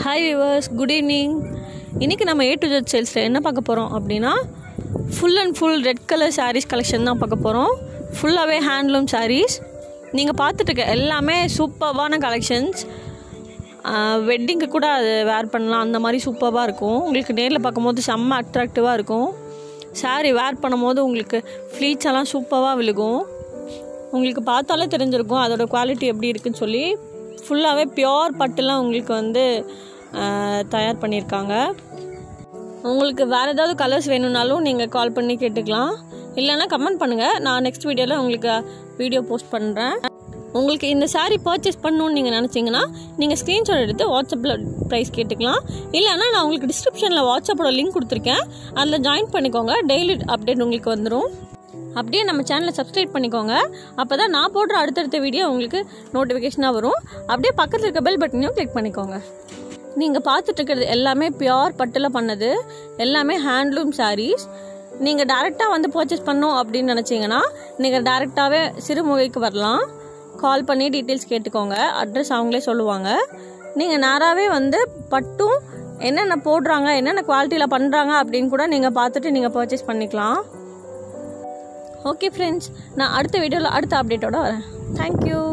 hi viewers good evening இன்றைக்கி நம்ம A to Z சேல்ஸில் என்ன பார்க்க போகிறோம் அப்படின்னா full and full red colour saris collection தான் பார்க்க போகிறோம் ஃபுல்லாகவே ஹேண்ட்லூம் சாரீஸ் நீங்கள் பார்த்துட்டு இருக்க எல்லாமே சூப்பர்வான கலெக்ஷன்ஸ் வெட்டிங்க்கு கூட அது வேர் பண்ணலாம் அந்த மாதிரி சூப்பராக இருக்கும் உங்களுக்கு நேரில் பார்க்கும்போது செம்ம அட்ராக்டிவாக இருக்கும் சாரீ வேர் பண்ணும்போது உங்களுக்கு ஃப்ளீட்ஸ் எல்லாம் சூப்பராக விழுகும் உங்களுக்கு பார்த்தாலே தெரிஞ்சிருக்கும் அதோட குவாலிட்டி எப்படி இருக்குன்னு சொல்லி ஃபுல்லாகவே பியோர் பட்டுலாம் உங்களுக்கு வந்து ஆஹ், தயார் பண்ணியிருக்காங்க உங்களுக்கு வேறு ஏதாவது கலர்ஸ் வேணும்னாலும் நீங்கள் கால் பண்ணி கேட்டுக்கலாம் இல்லைன்னா கமெண்ட் பண்ணுங்கள் நான் நெக்ஸ்ட் வீடியோவில் உங்களுக்கு வீடியோ போஸ்ட் பண்ணுறேன் உங்களுக்கு இந்த saree பர்ச்சேஸ் பண்ணணும்னு நீங்கள் நினச்சிங்கன்னா நீங்கள் ஸ்க்ரீன்ஷாட் எடுத்து வாட்ஸ்அப்பில் ப்ரைஸ் கேட்டுக்கலாம் இல்லைன்னா நான் உங்களுக்கு டிஸ்கிரிப்ஷனில் வாட்ஸ்அப்போட லிங்க் கொடுத்துருக்கேன் அதில் ஜாயின் பண்ணிக்கோங்க டெய்லி அப்டேட் உங்களுக்கு வந்துடும் அப்படியே நம்ம சேனலை சப்ஸ்கிரைப் பண்ணிக்கோங்க அப்போ தான் நான் போடுற அடுத்தடுத்த வீடியோ உங்களுக்கு நோட்டிஃபிகேஷனாக வரும் அப்படியே பக்கத்தில் இருக்க பெல் பட்டனையும் கிளிக் பண்ணிக்கோங்க நீங்கள் பார்த்துட்டு இருக்கிறது எல்லாமே பியோர் பட்டில் பண்ணது எல்லாமே ஹேண்ட்லூம் sarees நீங்கள் டேரெக்டாக வந்து பர்ச்சேஸ் பண்ணோம் அப்படின்னு நினச்சிங்கன்னா நீங்கள் டேரெக்டாகவே சிறுமுகைக்கு வரலாம் கால் பண்ணி டீட்டெயில்ஸ் கேட்டுக்கோங்க அட்ரஸ் அவங்களே சொல்லுவாங்க நீங்கள் நேராகவே வந்து பட்டும் என்னென்ன போடுறாங்க என்னென்ன குவாலிட்டியில் பண்ணுறாங்க அப்படின்னு கூட நீங்கள் பார்த்துட்டு நீங்கள் பர்ச்சேஸ் பண்ணிக்கலாம் ஓகே ஃப்ரெண்ட்ஸ் நான் அடுத்த வீடியோவில் அடுத்த அப்டேட்டோட வரேன் தேங்க்யூ